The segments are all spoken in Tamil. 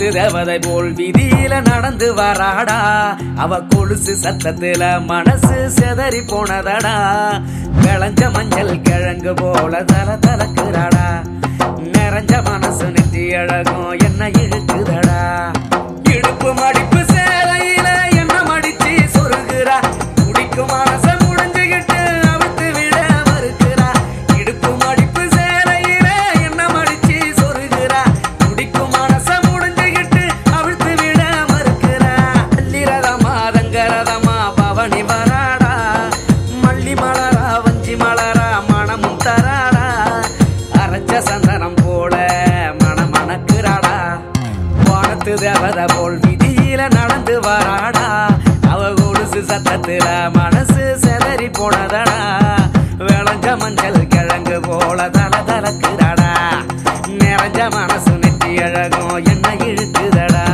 வானத்து தேவதை போல் வீதியில நடந்து வராடா அவ கொலுசு சத்தத்துல மனசு செதறி போனதடா விளைஞ்ச மஞ்சள் கிழங்கு போல தல தலக்குறாடா நிறைஞ்ச மனசு நெற்றி அழகும் என்ன இழுக்குதடா இடுப்பு மடிப்பு சேலையில என்ன மடிச்சு சொருகிறா குடிக்கும் மனச முடிஞ்சுகிட்டு அவிழ்த்து விட மறுக்கிறா இடுப்பு மடிப்பு சேலையில என்ன மடிச்சு சொருகிறா குடிக்கும் மனச முடிஞ்சுகிட்டு அவிழ்த்து விட மறுக்கிறா அல்லிரதமா ரங்கரதமா பவனி வராடா மல்லி மலரா வஞ்சி மலரா மனமும் தராடா அரைச்ச சந்தனம் போல மணமணக்குறாடா வானத்து தேவத போல் விதியில நடந்து வராடா அவ கொலுசு சத்தத்துல மனசு செதறி போனதடா விளைஞ்ச மஞ்சள் கிழங்கு போல தல தலக்குறாடா நிறைஞ்ச மனசு நெற்றி அழகும் என்ன இழுக்குதடா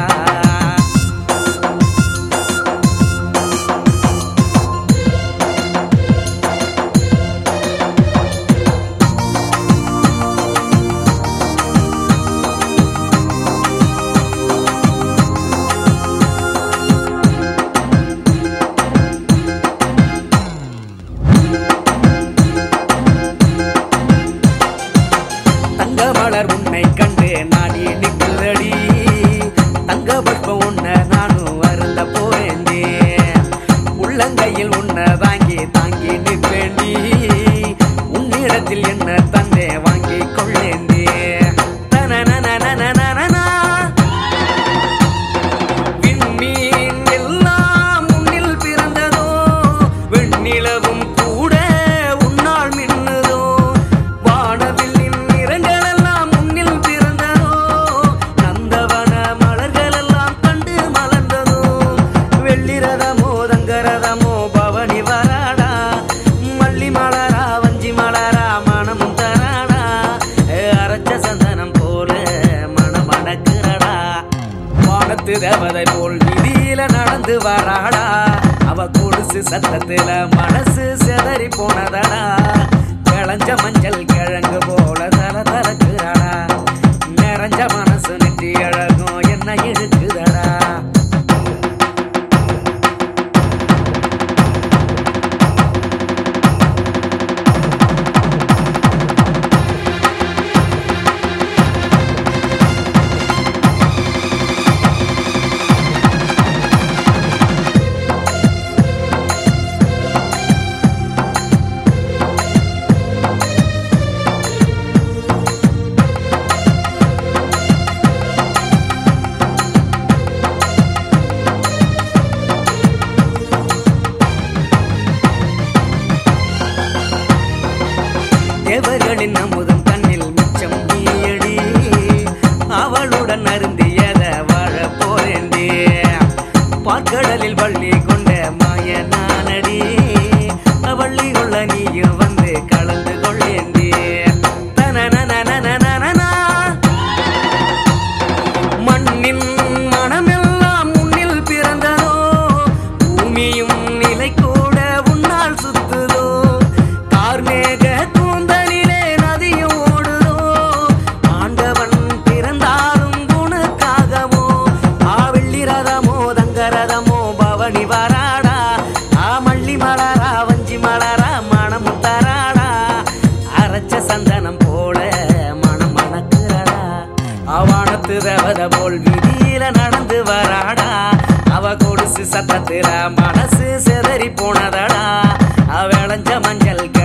தங்க மலர் உன்னை கண்டு நாடி நிற்குதடி தங்க புஷ்பம் உன்னை நானும் அருந்த போவேண்டி உள்ளங்கையில் உன்னை வாங்கி தாங்கி நிற்பேண்டி உன்னிடத்தில் என்ன தந்தே வாங்கி கொள்ளேண்டி தனனனனனனனனா. விண்மீன் எல்லாம் உன்னில் பிறந்ததோ வெண்ணிலவும் கூட உன்னால் மின்னுதோ வானவில்லின் நிறங்கள் எல்லாம் உன்னில் பிறந்ததோ நந்தவன மலர்கள் எல்லாம் கண்டு மலர்ந்ததோ வெள்ளிரதமோ தங்கரதமோ பவனி வராடா மல்லி மலரா வஞ்சி மலரா மனமும் தராடா ஏ, அரைச்ச சந்தனம் போல மணமணக்குறடா வானத்து தேவதை போல் விதியில நடந்து வராடா அவ கொலுசு சத்தத்துல மனசு செதறி போனதடா விளைஞ்ச மஞ்சள் கிழங்கு போல தல தலக்குறாடா நிறைஞ்ச மனசு நெற்றி அழகும் என்ன இழுக்குதடா தேவர்களின் அமுதம் தன்னில் மிச்சம் நீயடி அவளுடன் அருந்தியத வாழ போரேண்டி பார்க்கடலில் வள்ளி கொண்ட மாய நானடி வள்ளி கொள்ள நீயும் வந்து கலந்து கொள்ளேண்டி தனனனனனனனனா. மண்ணின் மனமெல்லாம் உன்னில் பிறந்ததோ பூமியும் நிலை கூட உன்னால் சுத்துதோ கார்மேக கூந்தலிலே நதியும் ஓடுதோ ஆண்டவன் பிறந்தாலும் உனக்காகவோ ஆ வெள்ளி ரதமோ தங்க ரதமோ பவனி வராடா ஆ மல்லி மலரா வஞ்சி மலரா மணமும் தராடா அரைச்ச சந்தனம் போல மனம் மணக்குறடா அவானத்து தேவத போல் விதியில நடந்து வராடா அவ கொலுசு சத்தத்துல மனசு செதறி போனதடா அவ விளைஞ்ச மஞ்சள்